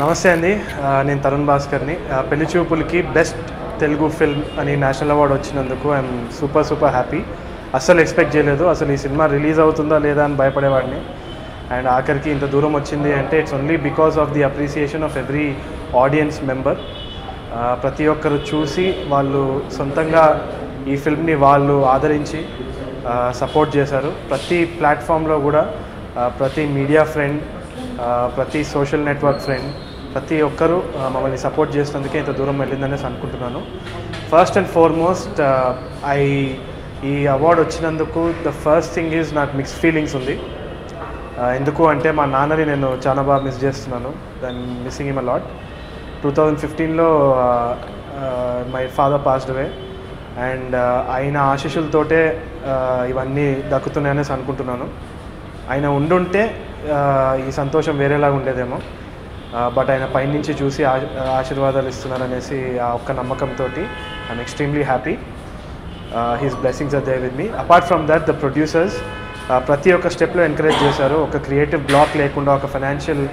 నమస్తే అండి ఆ, నేను తరుణ్ భాస్కర్ని ఆ, పెళ్లి చూపులకి బెస్ట్ తెలుగు ఫిల్మ్ అని నేషనల్ అవార్డు వచ్చినందుకు ఐఎమ్ సూపర్ సూపర్ హ్యాపీ అస్సలు ఎక్స్పెక్ట్ చేయలేదు అసలు ఈ సినిమా రిలీజ్ అవుతుందా లేదా అని భయపడేవాడిని అండ్ ఆఖరికి ఇంత దూరం వచ్చింది అంటే it's only because of the appreciation of every audience member ప్రతి ఒక్కరు చూసి వాళ్ళు సొంతంగా ఈ ఫిల్మ్ని వాళ్ళు ఆదరించి సపోర్ట్ చేశారు ప్రతి ప్లాట్ఫామ్లో కూడా ఆ, ప్రతి మీడియా ఫ్రెండ్ ఆ, ప్రతి సోషల్ నెట్వర్క్ ఫ్రెండ్ ప్రతి ఒక్కరూ ఆ, మమ్మల్ని సపోర్ట్ చేసినందుకే ఇంత దూరం వెళ్ళిందనేసి అనుకుంటున్నాను ఫస్ట్ అండ్ ఫార్మోస్ట్ ఐ ఈ అవార్డు వచ్చినందుకు ద ఫస్ట్ థింగ్ ఈజ్ నాకు మిక్స్ ఫీలింగ్స్ ఉంది ఆ, ఎందుకు అంటే మా నాన్నని నేను చాలా బాగా మిస్ చేస్తున్నాను దాన్ని missing him lot two thousand ఫిఫ్టీన్లో my father passed away and ఆయన ఆశీస్సులతోటే ఆ, ఇవన్నీ దక్కుతున్నాయనేసి అనుకుంటున్నాను ఆయన ఉండుంటే ఆ, ఈ సంతోషం వేరేలాగా ఉండేదేమో బట్ ఆయన పైనుంచి చూసి ఆ- ఆశీర్వాదాలు ఇస్తున్నారనేసి ఆ ఒక్క నమ్మకంతో I'm extremely happy his blessings are they with me apart from that the producers ప్రతి ఒక్క స్టెప్లో ఎంకరేజ్ చేశారు ఒక క్రియేటివ్ బ్లాక్ లేకుండా ఒక ఫైనాన్షియల్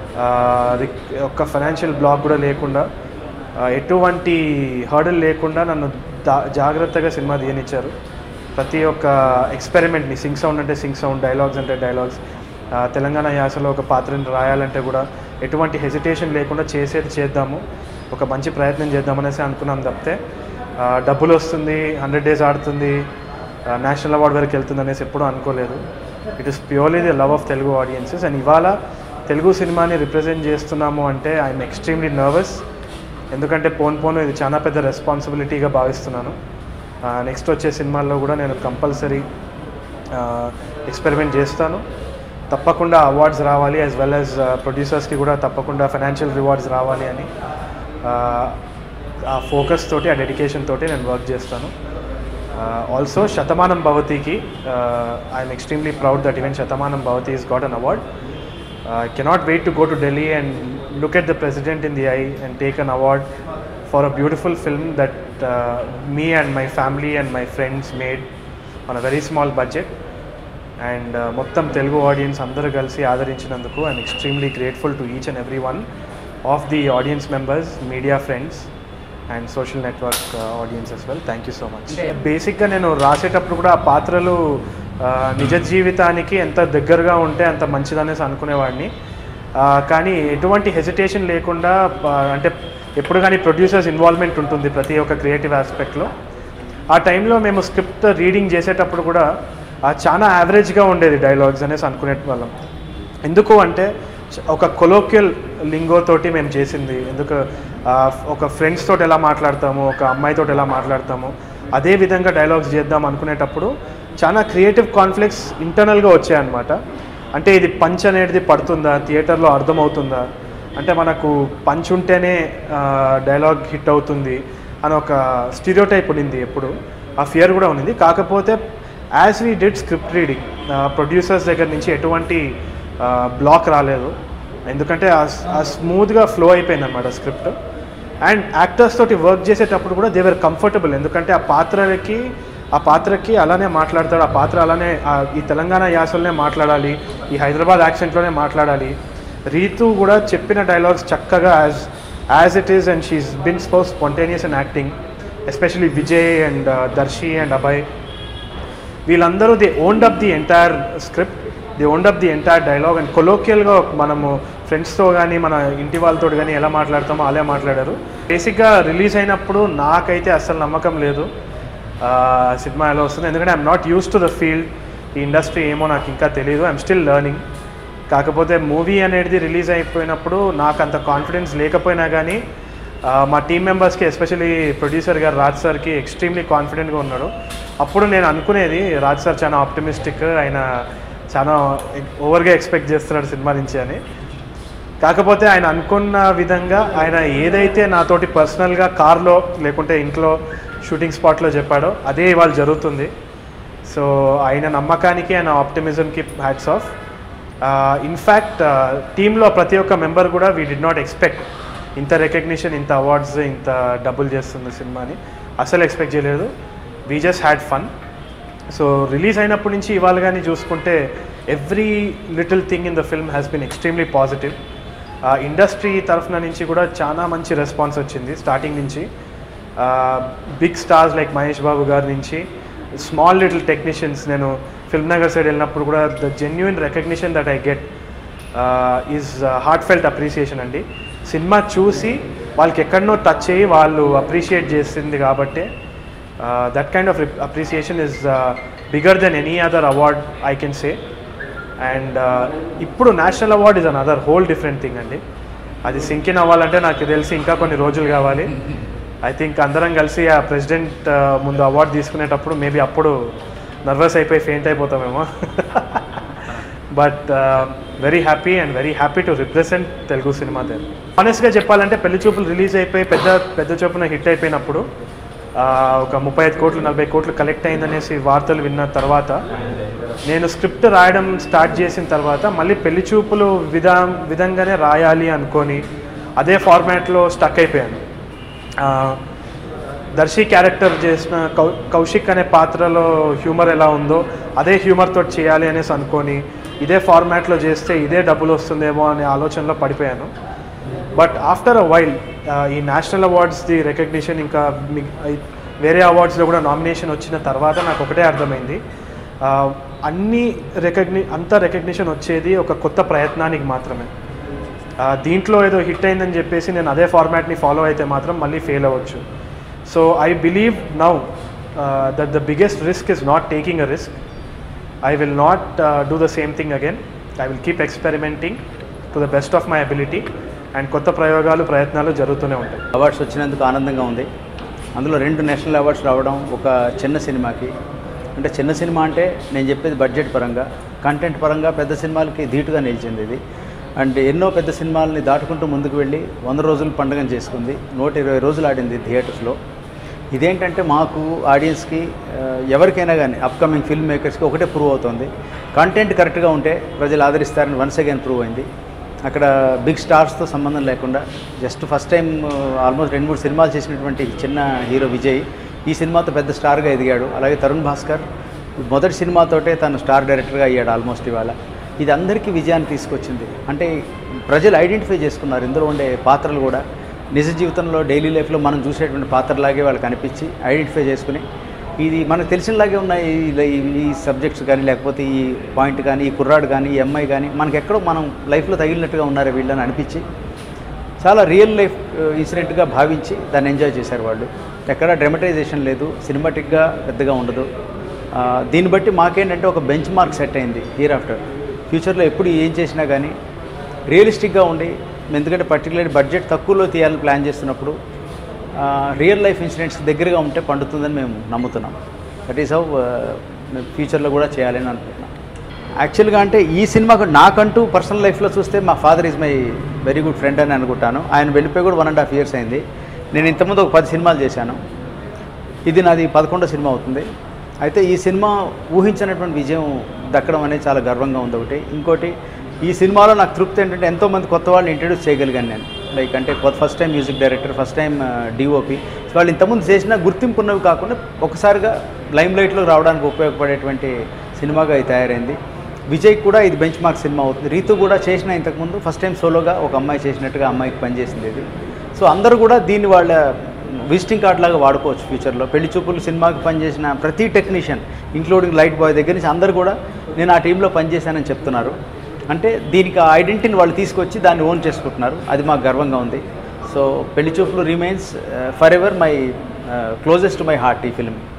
ఒక ఫైనాన్షియల్ బ్లాక్ కూడా లేకుండా ఆ, ఎటువంటి హర్డల్ లేకుండా నన్ను దా- జాగ్రత్తగా సినిమా తీయనిచ్చారు ప్రతి ఒక్క ఎక్స్పెరిమెంట్ని సింగ్ సౌండ్ అంటే సింగ్ సౌండ్ డైలాగ్స్ అంటే డైలాగ్స్ తెలంగాణ యాసలో ఒక పాత్రని రాయాలంటే కూడా ఎటువంటి హెజిటేషన్ లేకుండా చేసేది చేద్దాము ఒక మంచి ప్రయత్నం చేద్దామనేసి అనుకున్నాం తప్పితే ఆ, డబ్బులు వస్తుంది హండ్రెడ్ డేస్ ఆడుతుంది నేషనల్ అవార్డ్ వరకు వెళ్తుంది అనేసి ఎప్పుడూ అనుకోలేదు it is purely the love of Telugu audiences and ఇవాళ తెలుగు సినిమాని రిప్రజెంట్ చేస్తున్నాము అంటే ఐఎమ్ ఎక్స్ట్రీమ్లీ నర్వస్ ఎందుకంటే పోన్ పోను ఇది చాలా పెద్ద రెస్పాన్సిబిలిటీగా భావిస్తున్నాను నెక్స్ట్ వచ్చే సినిమాల్లో కూడా నేను కంపల్సరీ ఎక్స్పెరిమెంట్ చేస్తాను తప్పకుండా అవార్డ్స్ రావాలి యాజ్ వెల్ యాజ్ ప్రొడ్యూసర్స్కి కూడా తప్పకుండా ఫైనాన్షియల్ రివార్డ్స్ రావాలి అని ఆ, ఆ ఫోకస్ తోటి ఆ డెడికేషన్ తోటి నేను వర్క్ చేస్తాను ఆల్సో శతమానం భవతికి I'm extremely proud that even Shatamanam Bhavati is got an award I cannot wait to go to Delhi and look at the president in the eye and take an award for a beautiful film that uh, me and my family and my friends made on a very small budget. And మొత్తం Telugu audience అందరూ కలిసి ఆదరించినందుకు I'm extremely grateful to each and every one of the audience members media friends and social network audience as well thank you so much బేసిక్గా నేను రాసేటప్పుడు కూడా ఆ పాత్రలు ఆ, నిజ జీవితానికి ఎంత దగ్గరగా ఉంటే అంత మంచిదనేసి అనుకునేవాడిని ఆ, కానీ ఎటువంటి హెసిటేషన్ లేకుండా ఆ, అంటే ఎప్పుడు కానీ ప్రొడ్యూసర్స్ ఇన్వాల్వ్మెంట్ ఉంటుంది ప్రతి ఒక్క క్రియేటివ్ ఆస్పెక్ట్లో ఆ టైంలో మేము స్క్రిప్ట్ రీడింగ్ చేసేటప్పుడు కూడా ఆ, చాలా యావరేజ్గా ఉండేది డైలాగ్స్ అనేసి అనుకునే వాళ్ళం ఎందుకు అంటే చ- ఒక కొలోక్యల్ లింగో తోటి మేము చేసింది ఎందుకు ఆ, ఒక ఫ్రెండ్స్ తోటి ఎలా మాట్లాడతాము ఒక అమ్మాయితో ఎలా మాట్లాడతాము అదే విధంగా డైలాగ్స్ చేద్దాం అనుకునేటప్పుడు చాలా క్రియేటివ్ కాన్ఫ్లిక్ట్స్ ఇంటర్నల్గా వచ్చాయన్నమాట అంటే ఇది పంచ్ అనేది పడుతుందా థియేటర్లో అర్థమవుతుందా అంటే మనకు పంచ్ ఉంటేనే డైలాగ్ హిట్ అవుతుంది అని ఒక స్టీరియోటైప్ ఉండింది ఎప్పుడు ఆ ఫియర్ కూడా ఉన్నింది కాకపోతే as we did script reading producers దగ్గర నుంచి ఎటువంటి బ్లాక్ రాలేదు ఎందుకంటే ఆ స్మూత్గా ఫ్లో అయిపోయింది అనమాట స్క్రిప్ట్ అండ్ యాక్టర్స్ తోటి వర్క్ చేసేటప్పుడు కూడా దేవర్ కంఫర్టబుల్ ఎందుకంటే ఆ పాత్రకి ఆ పాత్రకి అలానే మాట్లాడతాడు ఆ పాత్ర అలానే ఆ ఈ తెలంగాణ యాసలోనే మాట్లాడాలి ఈ హైదరాబాద్ యాక్సెంట్లోనే మాట్లాడాలి రీతు కూడా చెప్పిన డైలాగ్స్ చక్కగా as as it is and she's been so spontaneous and acting especially Vijay and Darshi and Abhay వీళ్ళందరూ they owned up the entire script the owned up the entire dialogue and కొలోకియల్గా మనము ఫ్రెండ్స్తో కానీ మన ఇంటి వాళ్ళతో కానీ ఎలా మాట్లాడతామో అలా మాట్లాడారు బేసిక్గా రిలీజ్ అయినప్పుడు నాకైతే అస్సలు నమ్మకం లేదు ఆ, సినిమా ఎలా వస్తుంది ఎందుకంటే I'm not use to the field ఈ ఇండస్ట్రీ ఏమో నాకు ఇంకా తెలియదు ఐఎమ్ స్టిల్ లెర్నింగ్ కాకపోతే మూవీ అనేది రిలీజ్ అయిపోయినప్పుడు నాకు అంత కాన్ఫిడెన్స్ లేకపోయినా కానీ ఆ, మా టీం మెంబర్స్కి ఎస్పెషలీ ప్రొడ్యూసర్ గారు రాజ్ సార్కి ఎక్స్ట్రీమ్లీ కాన్ఫిడెంట్గా ఉన్నాడు అప్పుడు నేను అనుకునేది రాజ్ సార్ చాలా ఆప్టిమిస్టిక్ ఆయన చాలా ఓవర్గా ఎక్స్పెక్ట్ చేస్తున్నాడు సినిమా నుంచి అని కాకపోతే ఆయన అనుకున్న విధంగా ఆయన ఏదైతే నాతోటి పర్సనల్గా కార్లో లేకుంటే ఇంట్లో షూటింగ్ స్పాట్లో చెప్పాడో అదే ఇవాళ జరుగుతుంది సో ఆయన నమ్మకానికి ఆయన ఆప్టిమిజంకి హ్యాట్స్ ఆఫ్ ఇన్ఫ్యాక్ట్ టీంలో ప్రతి ఒక్క మెంబర్ కూడా వీ డి నాట్ ఎక్స్పెక్ట్ ఇంత రికగ్నిషన్ ఇంత అవార్డ్స్ ఇంత డబ్బులు చేస్తుంది సినిమాని అసలు ఎక్స్పెక్ట్ చేయలేదు we just had fun so release అయినప్పటి నుంచి ఇవాళ కానీ చూసుకుంటే every little thing in the film has been extremely positive industry తరఫున నుంచి కూడా చాలా మంచి రెస్పాన్స్ వచ్చింది స్టార్టింగ్ నుంచి big stars like Mahesh Babu గారి నుంచి స్మాల్ లిటిల్ టెక్నీషియన్స్ నేను ఫిల్మ్ నగర్ సైడ్ వెళ్ళినప్పుడు కూడా the genuine recognition that I get is heartfelt appreciation అండి సినిమా చూసి వాళ్ళకి ఎక్కడనో టచ్ అయ్యి వాళ్ళు అప్రిషియేట్ చేసింది కాబట్టి that kind of appreciation is bigger than any other award I can say and ఇప్పుడు national award is another whole different thing అండి అది సింకిన్ అవ్వాలంటే నాకు తెలిసి ఇంకా కొన్ని రోజులు కావాలి ఐ థింక్ అందరం కలిసి ఆ ప్రెసిడెంట్ ముందు అవార్డు తీసుకునేటప్పుడు మేబీ అప్పుడు నర్వస్ అయిపోయి ఫెయింట్ అయిపోతామేమో but very happy and very happy to represent Telugu cinema Telugu ఆనెస్ట్గా చెప్పాలంటే పెళ్లి చూపులు రిలీజ్ అయిపోయి పెద్ద పెద్ద చూపున హిట్ అయిపోయినప్పుడు ఆ, ఒక ముప్పై ఐదు కోట్లు నలభై కోట్లు కలెక్ట్ అయిందనేసి వార్తలు విన్న తర్వాత నేను స్క్రిప్ట్ రాయడం స్టార్ట్ చేసిన తర్వాత మళ్ళీ పెళ్లి చూపులు విధా విధంగానే రాయాలి అనుకొని అదే ఫార్మాట్లో స్టక్ అయిపోయాను ఆ, దర్శి క్యారెక్టర్ చేసిన కౌ కౌశిక్ అనే పాత్రలో హ్యూమర్ ఎలా ఉందో అదే హ్యూమర్ తోటి చేయాలి అనేసి అనుకొని ఇదే ఫార్మాట్లో చేస్తే ఇదే డబ్బులు వస్తుందేమో అనే ఆలోచనలో పడిపోయాను బట్ ఆఫ్టర్ అ వైల్ ఈ నేషనల్ అవార్డ్స్ది రికగ్నిషన్ ఇంకా మి- ఐ- వేరే అవార్డ్స్లో కూడా నామినేషన్ వచ్చిన తర్వాత నాకు ఒకటే అర్థమైంది ఆ, అన్ని రికగ్ని అంత రికగ్నిషన్ వచ్చేది ఒక కొత్త ప్రయత్నానికి మాత్రమే ఆ, దీంట్లో ఏదో హిట్ అయిందని చెప్పేసి నేను అదే ఫార్మాట్ని ఫాలో అయితే మాత్రం మళ్ళీ ఫెయిల్ అవ్వచ్చు so I believe now that the biggest risk is not taking a risk I will not do the same thing again I will keep experimenting to the best of my ability and కొత్త ప్రయోగాలు ప్రయత్నాలు జరుగుతూనే ఉంటాయి awards వచ్చినందుకు ఆనందంగా ఉంది అందులో రెండు నేషనల్ అవార్డ్స్ రావడం ఒక చిన్న సినిమాకి అంటే చిన్న సినిమా అంటే నేను చెప్పేది బడ్జెట్ పరంగా కంటెంట్ పరంగా పెద్ద సినిమాలకి ధీటుగా నిలిచింది ఇది అండ్ ఎన్నో పెద్ద సినిమాలని దాటుకుంటూ ముందుకు వెళ్ళి వంద రోజులు పండుగను చేసుకుంది నూట ఇరవై రోజులు ఆడింది థియేటర్స్లో ఇదేంటంటే మాకు ఆడియన్స్కి ఆ, ఎవరికైనా కానీ అప్కమింగ్ ఫిల్మ్ మేకర్స్కి ఒకటే ప్రూవ్ అవుతుంది కంటెంట్ కరెక్ట్గా ఉంటే ప్రజలు ఆదరిస్తారని వన్స్ అగైన్ ప్రూవ్ అయింది అక్కడ బిగ్ స్టార్స్తో సంబంధం లేకుండా జస్ట్ ఫస్ట్ టైం ఆల్మోస్ట్ రెండు మూడు సినిమాలు చేసినటువంటి చిన్న హీరో విజయ్ ఈ సినిమాతో పెద్ద స్టార్గా ఎదిగాడు అలాగే తరుణ్ భాస్కర్ మొదటి సినిమాతోటే తను స్టార్ డైరెక్టర్గా అయ్యాడు ఆల్మోస్ట్ ఇవాళ ఇది అందరికీ విజయాన్ని తీసుకొచ్చింది అంటే ప్రజలు ఐడెంటిఫై చేసుకున్నారు ఇందులో ఉండే పాత్రలు కూడా నిజ జీవితంలో డైలీ లైఫ్లో మనం చూసేటువంటి పాత్రలాగే వాళ్ళకి అనిపించి ఐడెంటిఫై చేసుకుని ఇది మనకు తెలిసినలాగే ఉన్న ఈ ఈ- ఈ సబ్జెక్ట్స్ కానీ లేకపోతే ఈ పాయింట్ కానీ ఈ కుర్రాడు కానీ ఈ అమ్మాయి కానీ మనకి ఎక్కడో మనం లైఫ్లో తగిలినట్టుగా ఉన్నారు వీళ్ళని అనిపించి చాలా రియల్ లైఫ్ ఇన్సిడెంట్గా భావించి దాన్ని ఎంజాయ్ చేశారు వాళ్ళు ఎక్కడ డ్రమటైజేషన్ లేదు సినిమాటిక్గా పెద్దగా ఉండదు ఆ, దీన్ని బట్టి మాకేంటంటే ఒక బెంచ్ మార్క్ సెట్ అయింది హియర్ ఆఫ్టర్ ఫ్యూచర్లో ఎప్పుడు ఏం చేసినా కానీ రియలిస్టిక్గా ఉండి ఎందుకంటే పర్టికులర్ బడ్జెట్ తక్కువలో తీయాలని ప్లాన్ చేస్తున్నప్పుడు రియల్ లైఫ్ ఇన్సిడెంట్స్ దగ్గరగా ఉంటే పండుతుందని మేము నమ్ముతున్నాం దట్ ఈస్ హౌ మేము ఫ్యూచర్లో కూడా చేయాలని అనుకుంటున్నాం యాక్చువల్గా అంటే ఈ సినిమాకు నాకంటూ పర్సనల్ లైఫ్లో చూస్తే మా father is my very good friend అని అనుకుంటాను ఆయన వెళ్ళిపోయి కూడా వన్ అండ్ హాఫ్ ఇయర్స్ అయింది నేను ఇంతకుముందు ఒక పది సినిమాలు చేశాను ఇది నాది పదకొండో సినిమా అవుతుంది అయితే ఈ సినిమా ఊహించినటువంటి విజయం దక్కడం అనేది చాలా గర్వంగా ఉంది ఒకటి ఇంకోటి ఈ సినిమాలో నాకు తృప్తి ఏంటంటే ఎంతోమంది కొత్త వాళ్ళని ఇంట్రడ్యూస్ చేయగలిగాను నేను లైక్ అంటే కొత్త first time music director first time DOP వాళ్ళు ఇంతకుముందు చేసిన గుర్తింపు ఉన్నవి కాకుండా ఒకసారిగా లైమ్ లైట్లో రావడానికి ఉపయోగపడేటువంటి సినిమాగా ఇది తయారైంది విజయ్ కూడా ఇది బెంచ్ మార్క్ సినిమా అవుతుంది రీతు కూడా చేసిన ఇంతకుముందు ఫస్ట్ టైం సోలోగా ఒక అమ్మాయి చేసినట్టుగా అమ్మాయికి పనిచేసింది ఇది సో అందరూ కూడా దీన్ని వాళ్ళ విజిటింగ్ కార్డ్ లాగా వాడుకోవచ్చు ఫ్యూచర్లో పెళ్లి చూపులు సినిమాకి పనిచేసిన ప్రతి టెక్నీషియన్ ఇంక్లూడింగ్ లైట్ బాయ్ దగ్గర నుంచి అందరూ కూడా నేను ఆ టీంలో పనిచేశానని చెప్తున్నారు అంటే దీనికి ఆ ఐడెంటిటీని వాళ్ళు తీసుకొచ్చి దాన్ని ఓన్ చేసుకుంటున్నారు అది మాకు గర్వంగా ఉంది so Pelli Choopulu remains forever my closest to my heart ఈ ఫిల్మ్